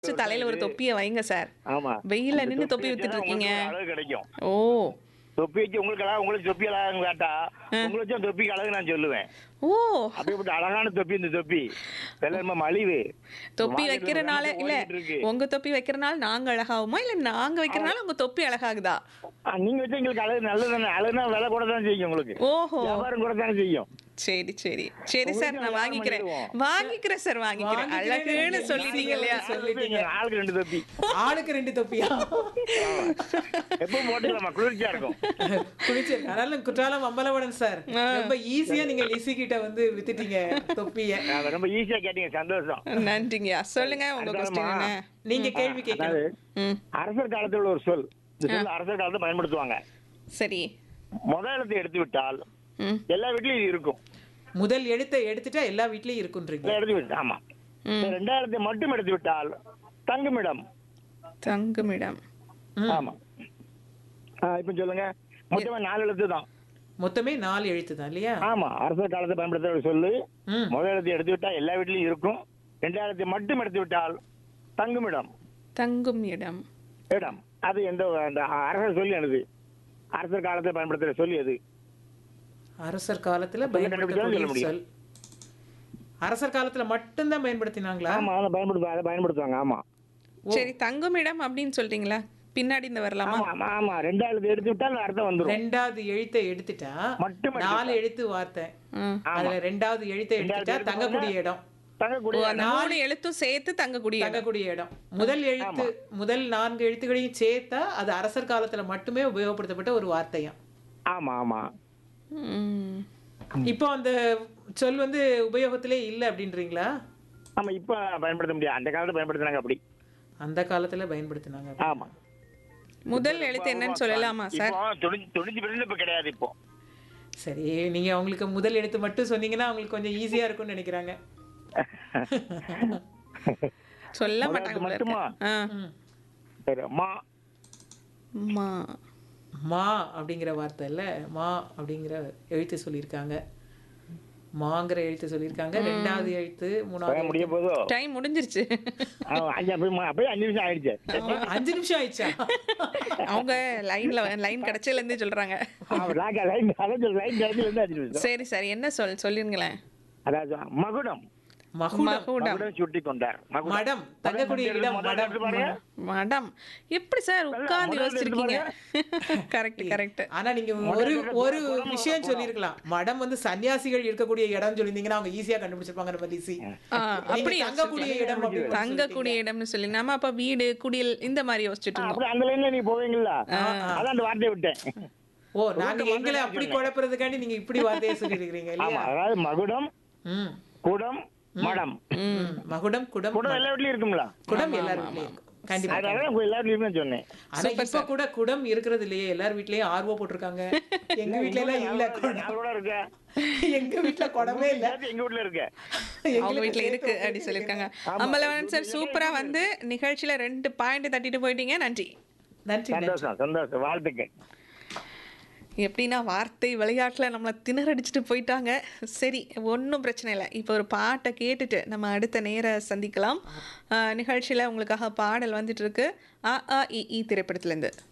First தலையில ஒரு தொப்பியை வைங்க சார் ஆமா வெயில்ல இந்த நின்னு தொப்பி வச்சா வித்துட்டு இருக்கீங்க உங்களுக்கு அழகு கிடைக்கும் ஓ தொப்பி வச்சு உங்களுக்கு அழகு உங்களுக்கு தொப்பி அழகான்னு கேட்டா உங்களுக்கு வச்சா தொப்பிக்கு அழகு நான் சொல்லுவேன் ஓ அப்படிப்பட்ட அழகான தொப்பி இந்த தொப்பி வெள்ளமா மலிவு தொப்பி market ல வைக்கிறனால வெள்ளை இல்ல ஓடிட்டு இருக்கு. உங்க தொப்பி வைக்கிறனால நாங்க அழகாகுமா இல்ல நாங்க வைக்கிறனால உங்க தொப்பி அழகாகுதா ஆ, நீங்க வச்சா எங்களுக்கு அழகு நல்லது தானே அழகுனா விலை கூட தான் செய்யும் உங்களுக்கு ஓஹோ வியாபாரம் கூட தானே செய்யும் சரி சரி சரி சார் நான் உங்களுக்கு வாங்கிக்கிறேன் பண்ணிடுவோம். வாங்கிக்கிறேன் சார் வாங்கிக்கிறேன் வாங்கிக்கிறேன் அழகுன்னு நீங்க சொல்லிட்டீங்க இல்லையா சொல்லிட்டீங்க. ஆளுக்கு ரெண்டு தொப்பி ஆளுக்கு ரெண்டு தொப்பியா எப்பவும் போட்டுக்கலாமா குளிர்ச்சியா இருக்கும் குளிச்சு அதனால குற்றாலம் அம்பலவடன் சார் ரொம்ப ஈஸியா நீங்க லிசி கிட்ட வந்து வித்துட்டீங்க தொப்பிய ஆ, ரொம்ப ஈஸியா கேட்டீங்க சந்தோஷம் நன்றிங்கய்யா சொல்லுங்க உங்க கொஸ்டின் என்ன நீங்க கேள்வி அதாவது கேட்கணும் ம் அரசர் காலத்துல உள்ள ஒரு சொல் இந்த சொல் அரசர் காலத்துல பயன்படுத்துவாங்க சரி முதல் எழுத்தை எடுத்து விட்டால் ம் எல்லா வீட்லயும் இது இருக்கும் முதல் எழுத்தை எடுத்துட்டா எல்லா வீட்லயும் இருக்குன்றீங்க இதை எடுத்து விட்டு ஆமா ம் ரெண்டாயிரத்தை மட்டும் எடுத்து விட்டால் தங்குமிடம் தங்குமிடம் ம். ஆமா ஆ, இப்ப சொல்லுங்க மொத்தமா நாலு எழுத்து தான் மொத்தமே நாலு எழுத்து தான் இல்லையா ஆமா அரசர் காலத்தை பயன்படுத்துற ஒரு சொல்லு ம் முதல் எழுத்தை எடுத்து விட்டா எல்லா வீட்லயும் இருக்கும் ரெண்டாயிரத்தை மட்டும் எடுத்து விட்டால் தங்குமிடம் தங்கும் இடம் இடம் அது எந்த அந்த அரசர் சொல்லி எனது அரசர் காலத்தை பயன்படுத்துற சொல்லி அது அரசர் காலத்துல சொல்ல கண்டுபிடிச்சாலும் சொல்ல பயன்படுத்தக்கூடிய முடியும். சொல் அரசர் காலத்துல மட்டும்தான் பயன்படுத்தினாங்களா ஆமா அதை பயன்படுத்துவாங்க அதை பயன்படுத்துவாங்க ஆமா சரி தங்கும் இடம் அப்படின்னு சொல்றீங்களா பின்னாடி இந்த வரலாமா ஆமா ஆமா ஆமா ரெண்டாயிரத்தை எடுத்து விட்டால் அர்த்தம் வந்துரும் ரெண்டாவது எழுத்தை எடுத்துட்டா மட்டும் நாலு எழுத்து வார்த்தை ம். அதுல ரெண்டாவது எழுத்தை எடுத்துட்டா ரெண்டாவது தங்கக்கூடிய இடம் ஓ தங்கக்கூடிய அந்த மூணு எழுத்தும் சேர்த்து தங்கக்கூடிய இடம் தங்கக்கூடிய இடம் முதல் எழுத்து முதல் நான்கு எழுத்துக்களையும் சேர்த்தா அது அரசர் காலத்துல மட்டுமே உபயோகப்படுத்தப்பட்ட ஒரு வார்த்தையாம் ஆமா ஆமா ம். இப்போ அந்த சொல் வந்து உபயோகத்திலே இல்லை அப்படின்றீங்களா ஆமா இப்ப பயன்படுத்த முடியாது அந்த காலத்துல பயன்படுத்துனாங்க அப்படி அந்த காலத்துல பயன்படுத்தினாங்க ஆமா முதல் எழுத்து என்னன்னு சொல்லலாமா சார் இப்போ துணிஞ்சு துணிஞ்சு பிறந்து இப்ப கிடையாது இப்போ சரி நீங்க அவங்களுக்கு முதல் எழுத்து மட்டும் சொன்னீங்கன்னா அவங்களுக்கு கொஞ்சம் ஈஸியா இருக்கும்னு நினைக்கிறாங்க சொல்ல முதல் மாட்டாங்க எழுத்து போல இருக்கு. மட்டுமா? ஆ. ம். சரி மா மா மா அப்படிங்கிற வார்த்தை இல்ல மா அப்படிங்கிற எழுத்து சொல்லியிருக்காங்க மாங்கிற எழுத்து சொல்லியிருக்காங்க ரெண்டாவது எழுத்து மூணாவது பயம் முடிய போதோ டைம் முடிஞ்சிருச்சு ஆமா, அஞ்சு அப்படி மா- அப்படியே அஞ்சு நிமிஷம் ஆயிடுச்சு எழுத்து. அஞ்சு நிமிஷம் ஆயிடுச்சா அவங்க லைன்ல லைன் கிடைச்சதுல இருந்தே சொல்றாங்க ஆமா, லாக்கா, லைன் அதான் சொல்றேன், லைன் கிடைச்சதுல இருந்து அஞ்சு நிமிஷம் சரி சரி என்ன சொல் சொல்லிருங்களேன் அதாவது மகுடம் மகுடம் மகுடம் மகுடம் சுட்டி கொண்டார் மகுடம். மடம் தங்கக்கூடிய முதல் இடம் முதல் மடம் எடுத்து பாருங்க. மடம் எப்படி சார் உட்கார்ந்து முதல்ல யோசிச்சிருக்கீங்க கரெக்ட் கரெக்ட் ஆனா நீங்க ஒரு ஒரு விஷயம் சொல்லியிருக்கலாம் மடம் வந்து சன்னியாசிகள் இருக்கக்கூடிய இடம் சொல்லியிருந்தீங்கன்னா அவங்க ஈஸியா கண்டுபிடிச்சிருப்பாங்க நம்ம லிசி அப்படி நீங்க தங்கக்கூடிய இடம் அப்படின்னு தங்கக்கூடிய இடம்னு சொல்லி நம்ம அப்ப வீடு குடில் இந்த மாதிரி யோசிச்சுட்டு ஆ, இருந்தோம் அப்படி அந்த லைன்ல நீ போவீங்களா அதான் அந்த வார்த்தையை விட்டேன் ஓ நாங்க எங்களை அப்படி குழப்புறதுக்காண்டி நீங்க இப்படி வார்த்தையை சொல்லியிருக்கிறீங்க ஆமா இல்லையா அதாவது மகுடம் ம் குடம் மடம் ம். மகுடம் குடம் குடம் எல்லா வீட்லயும் இருக்குங்களா குடம் எல்லார் வீட்லயும் இருக்கும் கண்டிப்பா அதனால உங்க எல்லா வீட்லயும் சொன்னேன் ஆனா இப்ப கூட குடம் இருக்கிறது இல்லையே எல்லார் வீட்லயும் ஆர்வம் போட்டிருக்காங்க எங்க வீட்ல எல்லாம் இல்ல குடம் அதோட இருக்க எங்க வீட்ல குடமே இல்ல எங்க வீட்ல இருக்க அவங்க வீட்ல இருக்கு அப்படி சொல்லியிருக்காங்க அம்பலவன் சார் சூப்பரா வந்து நிகழ்ச்சியில ரெண்டு பாயிண்ட் தட்டிட்டு போயிட்டீங்க நன்றி நன்றி நன்றி சந்தோஷம் சந்தோஷம் வாழ்த்துக்கள் எப்படின்னா வார்த்தை விளையாட்டில் நம்மளை திணறடிச்சிட்டு போயிட்டாங்க சரி ஒன்றும் பிரச்சனை இல்லை இப்போ ஒரு பாட்டை கேட்டுட்டு நம்ம அடுத்த நேர சந்திக்கலாம் நிகழ்ச்சியில் உங்களுக்காக பாடல் வந்துட்டு இருக்கு அ ஆ இ ஈ திரைப்படத்துலேருந்து